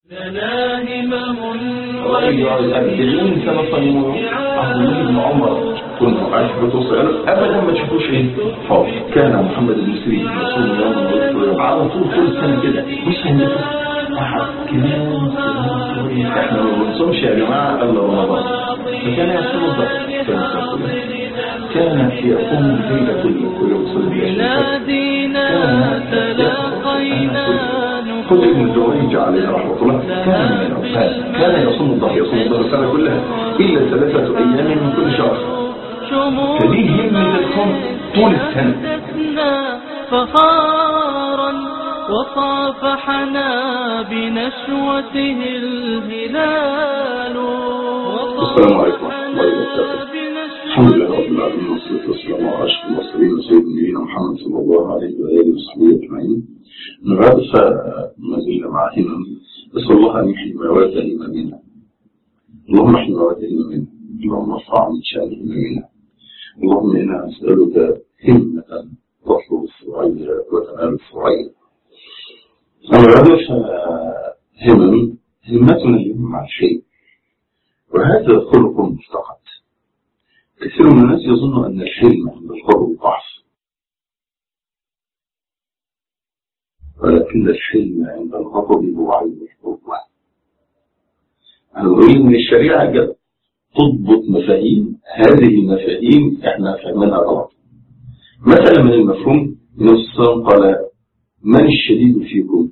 لنا همم رأي الأربعين سنة صيمون عبد الله بن عمر كنت عايش بتوصل أبدا ما تشوفوش إيه فاضي كان محمد المصري يصوم يوم ويفطر على طول كل سنة كده مش هندفع أحد كمان إحنا ما بنصومش يا جماعة إلا رمضان فكان يصوم الضغط كان يصوم كان يقوم الليل كله كل يصلي بلادنا تلاقينا خذ ابن الجريج عليه رحمة الله كان من العباد كان يصوم الظهر يصوم الظهر السنة كلها إلا ثلاثة أيام من كل شهر فدي همة القوم طول السنة سنة فخارا وصافحنا بنشوته الهلال السلام عليكم ورحمة الله وبركاته الحمد لله رب العالمين والصلاة والسلام على أشرف المرسلين سيدنا نبينا محمد صلى الله عليه وآله وصحبه أجمعين من بعد فما زلنا مع همم نسأل الله أن يحيي موات هممنا اللهم احيي موات هممنا اللهم ارفع من شأن هممنا اللهم إنا نسألك همة تطلب الثريا وتنال الثريا أما بعد فهمم همتنا اليوم مع الشيء وهذا خلق مفتقد كثير من الناس يظن أن الحلم عند الغضب ضعف ولكن الحلم عند الغضب هو عين القوة أنا بقول إن الشريعة جت تضبط مفاهيم هذه المفاهيم إحنا فهمناها غلط مثلا من المفهوم إن الإسلام قال من الشديد فيكم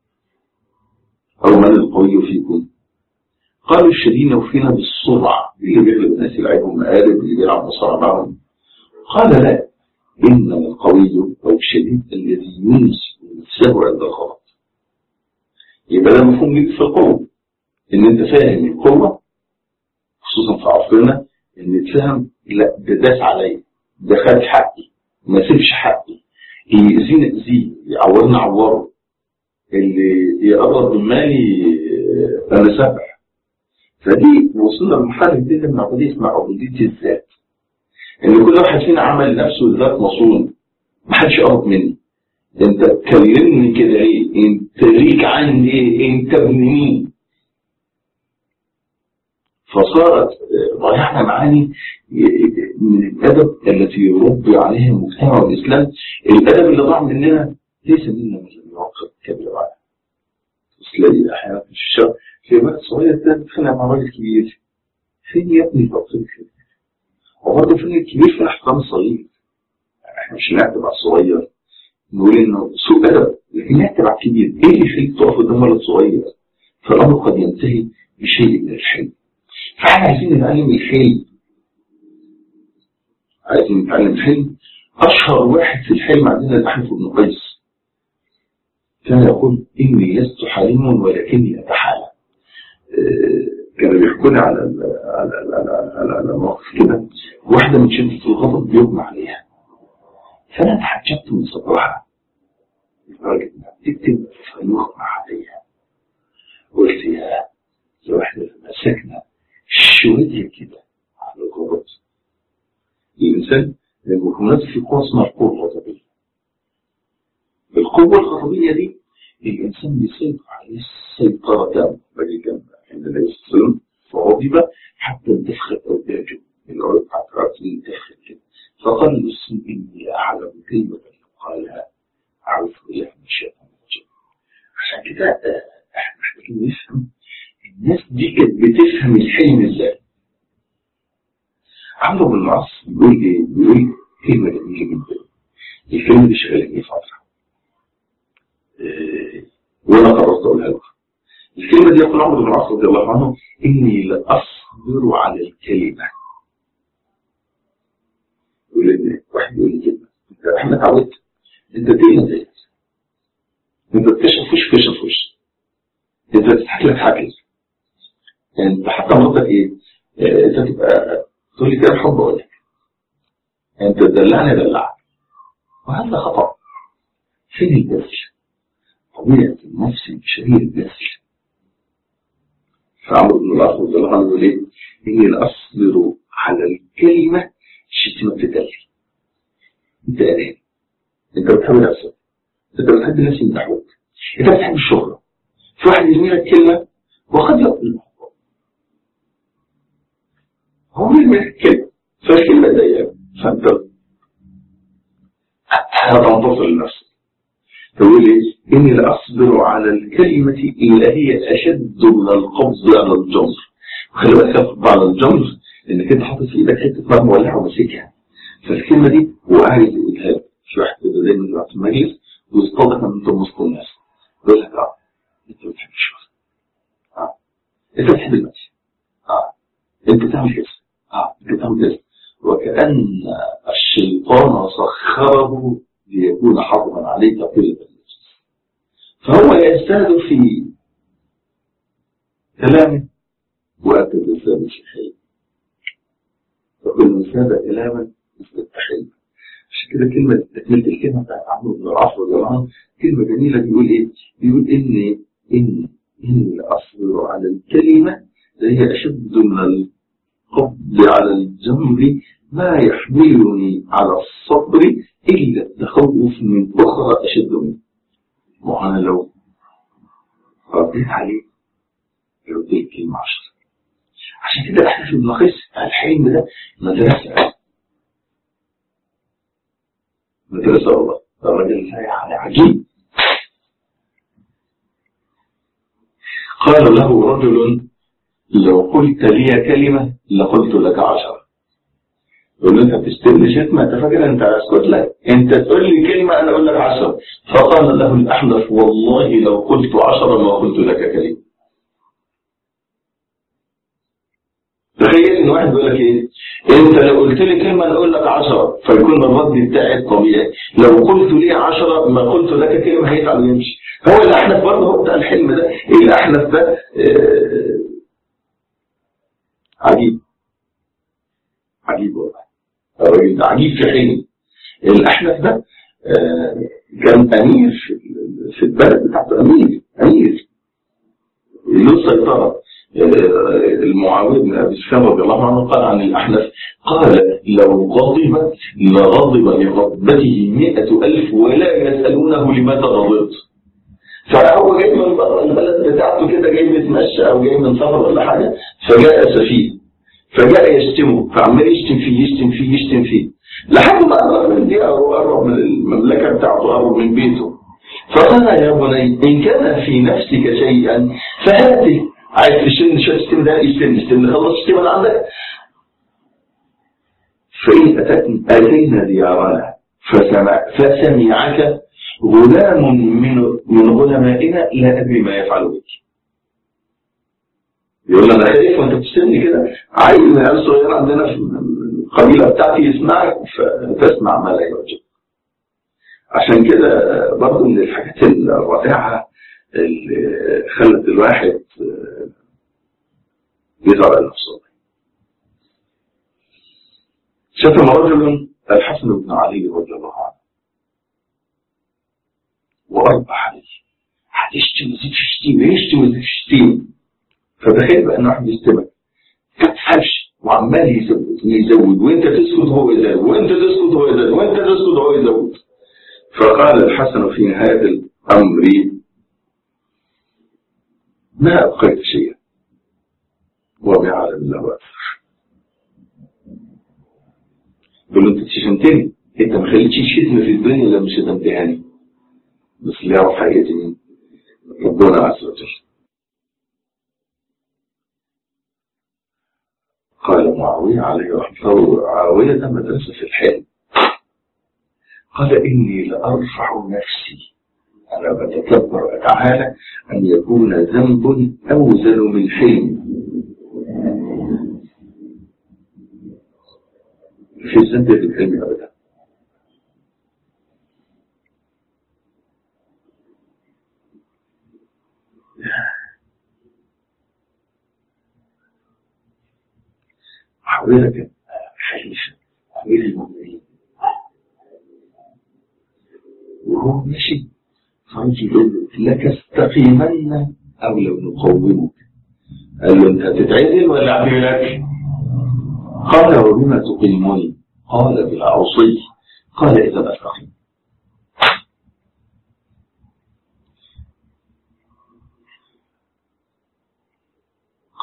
أو من القوي فيكم قالوا الشديد فينا بالسرعة اللي بيغلب الناس يلعبهم مقالب اللي بيلعب مصارعة معهم قال لا إنما القوي أو الشديد الذي ينسب نفسه عند الغلط يبقى ده مفهوم ليك في القوة إن أنت فاهم القوة خصوصا في عصرنا إن تفهم لا ده داس عليا ده خد حقي ما سيبش حقي يأذيني أذيه يعورني عوره اللي يقرب من مالي أنا سبح فدي وصلنا لمرحلة جديدة من عبودية اسمها عبودية الذات ان كل واحد فينا عمل نفسه ذات مصون محدش قرب مني انت كلمني كده ايه انت ليك عندي ايه انت ابن مين فصارت ضيعنا معاني من الادب التي يربي عليها المجتمع والاسلام الادب اللي ضاع مننا ليس منا من المواقف كبيره على تلاقي احيانا في الشارع في بلد صغير ده بتخانق مع راجل كبير فين يا ابني التوصيل كده وبرضه فين الكبير في احترام الصغير احنا مش نعتب على الصغير نقول انه سوء ادب لكن نعتب على الكبير ايه اللي يخليك تقف قدام ولد صغير فالامر قد ينتهي بشيء من الحلم فاحنا عايزين نتعلم الحلم عايزين نتعلم الحلم اشهر واحد في الحلم عندنا الاحنف بن قيس كان يقول اني لست حليم ولكني اتحالم كانوا بيحكوا على على على على, على مواقف كده واحده من شده الغضب بيغمى عليها فانا تعجبت من صبرها لدرجه انها بتكتب فيغمى عليها قلت يا لو احنا مسكنا شويه كده على الغضب الانسان المفهومات في قوه اسمها القوه الغضبيه القوه الغضبيه دي الانسان بيسيطر عليه السيطره تامه بل جنبه عند النبي صلى الله عليه وسلم فغضب حتى انتفخت أوداجه العروق بتاعت رأسه انتفخت كده فقال له إني أعلم كلمة قالها أعوذ بالله من الشيطان الرجيم عشان كده احنا محتاجين نفهم الناس دي كانت بتفهم الحلم ازاي عمرو بن العاص بيقول ايه؟ بيقول كلمة جميلة جدا الكلمة دي شغالة فترة إيه وانا قررت اقولها لكم الكلمة دي يقول عمرو بن العاص رضي الله عنه إني لأصبر على الكلمة يقول إن واحد يقول لي كلمة أنت إحنا اتعودت أنت تقل زيت أنت تكشف وش كشف وش أنت تضحك لك حكي أنت حتى مرتك إيه أنت تبقى تقول لي كده حب أقول لك أنت تدلعني دلعك وهذا خطأ فين البذل طبيعة النفس البشرية البذل فعمرو بن العاص رضي الله عنه يقول ايه؟ اني لاصبر على الكلمه شتيمه تدلي. انت انت بتحب نفسك انت بتحب الناس يمدحوك انت بتحب الشهرة في واحد يرمي لك كلمة وقد يقول هو يرمي لك كلمة فالكلمة ضيقة فأنت هتنتصر لنفسك تقول لي إني لأصبر على الكلمة إلا هي أشد من القبض على الجمر خلي بالك القبض على الجمر إنك أنت حاطط في إيدك حتة نار مولعة وماسكها فالكلمة دي هو عايز يقولها لك في واحد كده دايما يبقى في المجلس ويصطادك من انت وسط الناس يقول لك اه انت ما بتحبش اه انت بتحب المشي اه انت تعمل كذا اه انت تعمل كذا وكأن الشيطان سخره ليكون حظا عليك كل المجلس فهو يزداد في كلامه وأنت تزداد في حلمه وكل زاد كلاما ازداد حلما عشان كده كلمة تكملة الكلمة بتاعت عمرو بن العاص رضي الله عنه كلمة جميلة بيقول إيه؟ بيقول إن إن إن أصبر على الكلمة هي أشد من القبض على الجمر ما يحملني على الصبر إلا التخوف من أخرى أشد منه وأنا لو رديت عليه رديت كلمة عشرة عشان كده احنا في المقيس الحلم ده مدرسة مدرسة والله الراجل يعني عجيب قال له رجل لو قلت لي كلمة لقلت لك عشرة يقول له انت بتستلم شتمة انت فاكر انت اسكت لك انت تقول لي كلمة انا اقول لك عشرة فقال له الاحنف والله لو قلت عشرة ما قلت لك كلمة تخيل ان واحد بيقول لك ايه انت لو قلت لي كلمه انا اقول لك 10 فيكون الرد بتاعي الطبيعي لو قلت لي 10 ما قلت لك كلمه هيتعب ويمشي هو الاحنف برضه هو بتاع الحلم ده ايه الاحنف ده آه عجيب عجيب والله الراجل ده عجيب في حلم الاحنف ده آه كان امير في البلد بتاعته امير امير له سيطره المعاوية بن أبي سفيان رضي الله عنه قال عن الأحنف قال لو غضب لغضب لغضبته مئة ألف ولا يسألونه لماذا غضبت فهو جاي من بره البلد بتاعته كده جاي بيتمشى أو جاي من سفر ولا حاجة فجاء سفيه فجاء يشتمه فعمال يشتم فيه يشتم فيه يشتم فيه لحد ما قرب من دي أو قرب من المملكة بتاعته قرب من بيته فقال يا بني إن كان في نفسك شيئا فهاته عايز تشتم شويه تشتم ده يشتم يشتم خلص الشتيمه اللي عندك فإن أتتنا أتينا ديارنا فسمع فسمعك غلام من من غلمائنا لا أدري ما يفعل بك يقول أنا خايف وأنت بتشتمني كده عيل من العيال صغير عندنا في القبيلة بتاعتي يسمعك فتسمع ما لا يعجب عشان كده برضه من الحاجات الرائعة اللي خلت الواحد يزعل على نفسه شتم رجل الحسن بن علي رضي الله عنه وأربح عليه هتشتم وزيد في الشتيمة يشتم وزيد في الشتيمة فتخيل بقى إن واحد يشتمك كتفش وعمال يزود ويزود وانت تسكت هو يزود وانت تسكت هو يزود وانت تسكت هو يزود فقال الحسن في نهاية الأمر ما أبقيت شيئا وبعلم الله أكثر يقول له أنت شتمتني أنت ما خليتش شتم في الدنيا لما شتمتهاني بس اللي يعرف حقيقة مين ربنا عز وجل قال معاوية عليه رحمة الله معاوية مدرسة في الحلم قال إني لأرفع نفسي أنا بتكبر تعالى أن يكون ذنب أوزن من حلم في الذنب في الحلم أبدا حولك خليفة أمير المؤمنين وهو ماشي فرجل لك استقيمن أو لو نقومك قال له أنت هتتعزل ولا أعمل لك قال وبما تقيمني قال بالعصي قال إذا أستقيم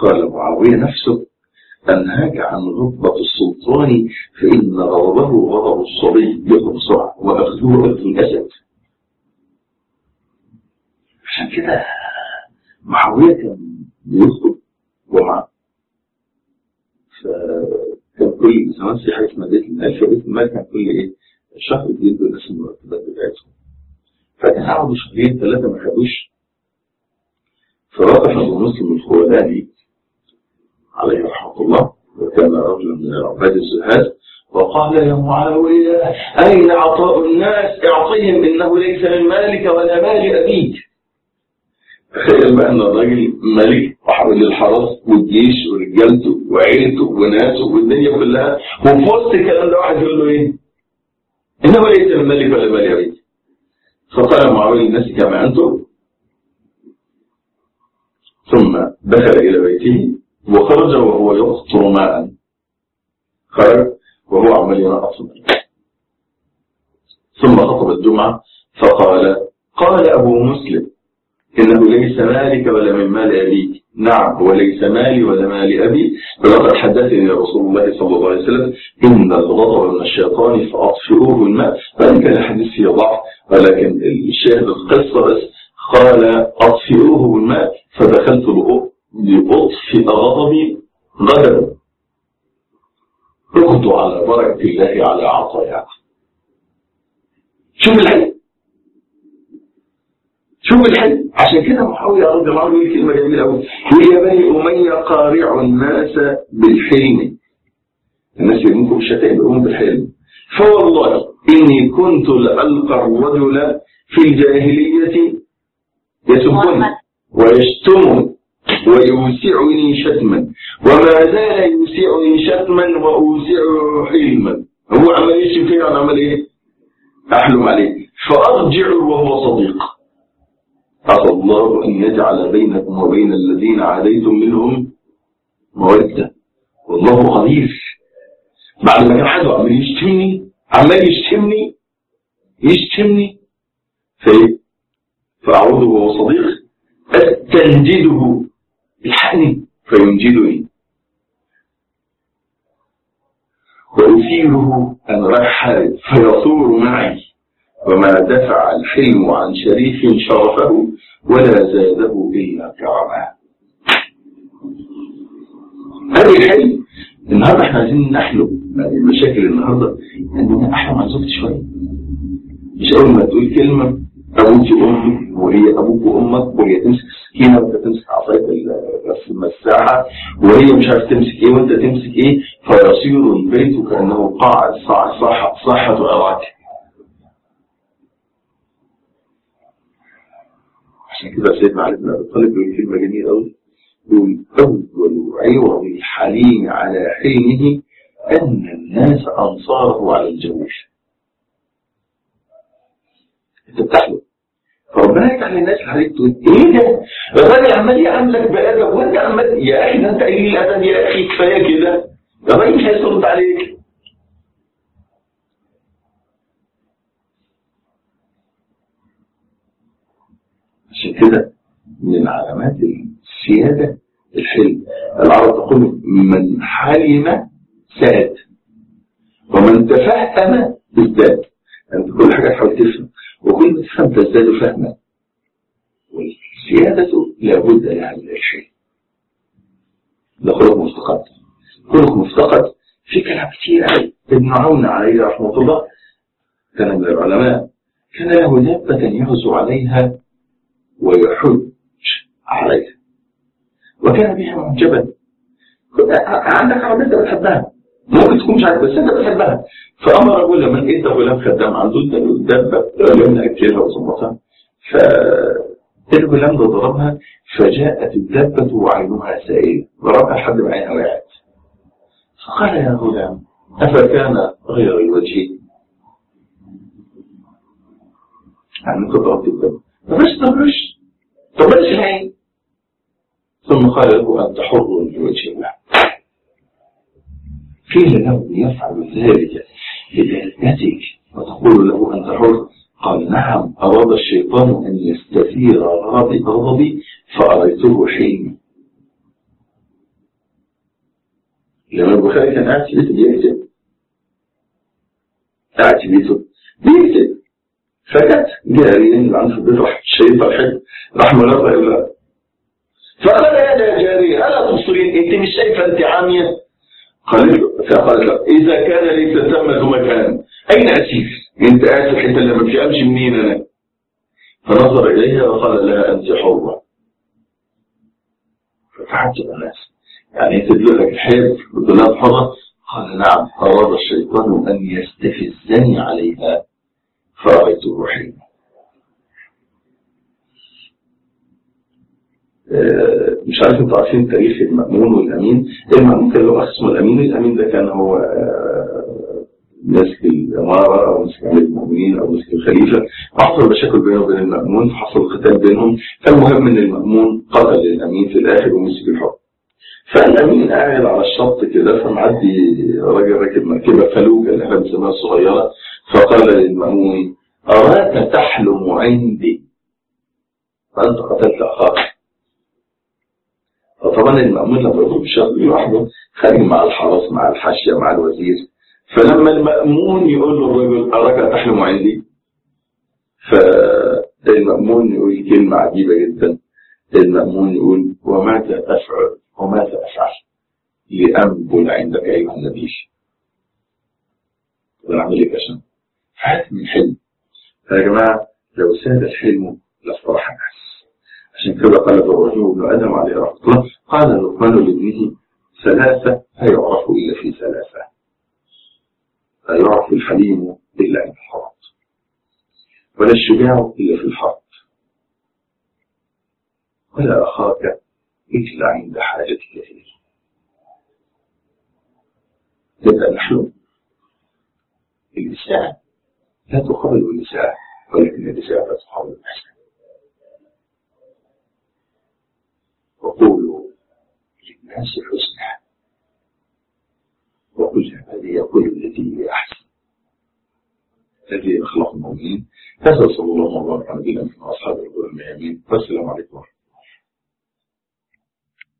قال معاوية نفسه أنهاك عن غضبة السلطان فإن غضبه غضب الصبي يغضب بسرعة وأخذه أخذ الأسد عشان كده معاوية كان بيخطب جمعة فكان كل زمان في حاجة اسمها بيت المال فبيت المال كان كل إيه شهر بيدوا الناس المرتبات بتاعتهم فكان قعدوا شهرين ثلاثة ما خدوش فرافع أبو مسلم الخولاني عليه رحمة الله وكان رجلا من العباد الزهاد وقال يا معاوية أين عطاء الناس اعطيهم إنه ليس من مالك ولا مال أبيك تخيل بقى ان الراجل ملك وحوالي الحرس والجيش ورجالته وعيلته وناسه والدنيا كلها وفي وسط الكلام ده واحد يقول له ايه؟ انه ليس من ملك ولا مال ابيك فقال معاوية الناس كما انتم ثم دخل الى بيته وخرج وهو يقطر ماء خرج وهو عمال ينقص ثم خطب الجمعة فقال قال أبو مسلم إنه ليس مالك ولا من مال أبيك نعم هو ليس مالي ولا مال أبي ولقد حدثني رسول الله صلى الله عليه وسلم إن الغضب من الشيطان فأطفئوه بالماء فإن كان الحديث فيه ضعف ولكن الشاهد القصة بس قال أطفئوه بالماء فدخلت لأطفئ غضبي غدرا ركض على بركة الله على عطاياكم شوف الحديث شوف الحل عشان كده معاوية رضي الله عنه يقول كلمة جميلة قوي يقول يا بني أمية قارع الناس بالحلم الناس يرموكم بالشتائم يرمون بالحلم فوالله إني كنت لألقى الرجل في الجاهلية يسبني ويشتم ويوسعني شتما وما زال يوسعني شتما وأوسعه حلما هو عمل ايش فيه انا عمل ايه احلم عليه فارجع وهو صديق عسى الله أن يجعل بينكم وبين الذين عاديتم منهم مودة والله غليظ بعد ما كان عنده عمال يشتمني عمال يشتمني يشتمني في فأعوذ وهو صديق أستنجده الحقني فينجدني وأثيره أن رحل فيثور معي وما دفع الحلم عن شريف شرفه ولا زاده إلا كرما هذه الحلم النهارده احنا عايزين نحلم المشاكل النهارده اننا احلم عن زوجتي شويه مش اول ما تقول كلمه ابوك وامك وهي ابوك وامك وهي تمسك السكينه وانت تمسك عصايه المساحه وهي مش عارف تمسك ايه وانت تمسك ايه فيصير البيت كانه قاعد صح صح صحه اراك عشان كده سيدنا علي بن ابي طالب يقول كلمه جميله قوي يقول اول عوض الحليم على حلمه ان الناس انصاره على الجوش انت بتحلم فربنا يجعل الناس عليك تقول ايه ده؟ الراجل عمال يعاملك بادب وانت عمال يا اخي ده انت قليل الادب يا اخي كفايه كده ده الراجل مش هيرد عليك عشان كده من علامات السيادة الحلم العرب تقول من حلم ساد ومن تفهم ازداد انت كل حاجة تحاول تفهم وكل ما تفهم تزداد فهما والسيادة لابد لها من الشيء ده خلق مفتقد خلق مفتقد في كلام كتير قوي ابن عون عليه رحمه الله كان من العلماء كان له دابة يغزو عليها ويحج عليها وكان بها معجبا عندك عربية انت بتحبها ممكن تكون مش عارف بس انت بتحبها فامر ابوه لما ادى غلام خدام عنده الدابه لما اكلها وظبطها ف الغلام ده ضربها فجاءت الدابة وعينها سائلة ضربها لحد ما عينها وقعت فقال يا غلام أفكان غير الوجه يعني انت ضربت الدابة فبس تبرش تبرش العين ثم قال له أنت حر لوجه الله قيل له يفعل ذلك لذاتك وتقول له أنت حر قال نعم أراد الشيطان أن يستثير غضبي غضبي فأريته حلمي الإمام البخاري كان قاعد في بيته بيكتب قاعد في بيته بيكتب فجت جارية اللي عنده في البيت راح شايفها الحد راح ملقى يقول لها فقال يا جارية ألا تبصرين أنت مش شايفة أنت عامية قالت له فقالت له إذا كان ليس ثمة مكان أين أسير أنت قاعد في الحتة اللي ما بتفهمش منين أنا فنظر إليها وقال لها أنت حرة فتعجب الناس يعني تدل لك الحيض بطلاب حرة قال نعم أراد الشيطان أن يستفزني عليها فرأيته حلما مش عارف انتوا عارفين تاريخ المأمون والأمين المأمون كان له اسمه الأمين الأمين ده كان هو ماسك الإمارة أو ماسك أمير المؤمنين أو ماسك الخليفة حصل مشاكل بينه وبين المأمون حصل قتال بينهم فالمهم إن المأمون قتل الأمين في الآخر ومسك الحكم فالأمين قاعد على الشط كده فمعدي راجل راكب مركبة فلوجة اللي احنا بنسميها صغيرة فقال للمأمون أراك تحلم عندي فأنت قتلت أخاك فطبعا المأمون لما يخرج الشهر لوحده خارج مع الحرس مع الحاشية مع الوزير فلما المأمون يقول له الرجل أراك تحلم عندي فالمأمون يقول كلمة عجيبة جدا المأمون يقول وماذا أفعل وماذا أفعل لأنبل عندك أيها النبي ونعمل إيه عشان هات من حلم يا جماعة لو ساد الحلم لاستراح الناس عشان كده قال الرجل ابن آدم عليه رحمة الله قال لقمان لابنه ثلاثة لا يعرف إلا في ثلاثة لا يعرف الحليم إلا عند الحرب ولا الشجاع إلا في الحرب ولا أخاك إلا عند حاجتك إليه يبقى نحن النساء لا تقابل النساء ولكن النساء لا تقابل النساء وقولوا للناس حسنا وكل عبادي يقول الذي هي أحسن الذي أخلاق المؤمنين هذا صلى الله عليه وسلم على نبينا محمد وأصحابه الكرام والسلام عليكم ورحمة الله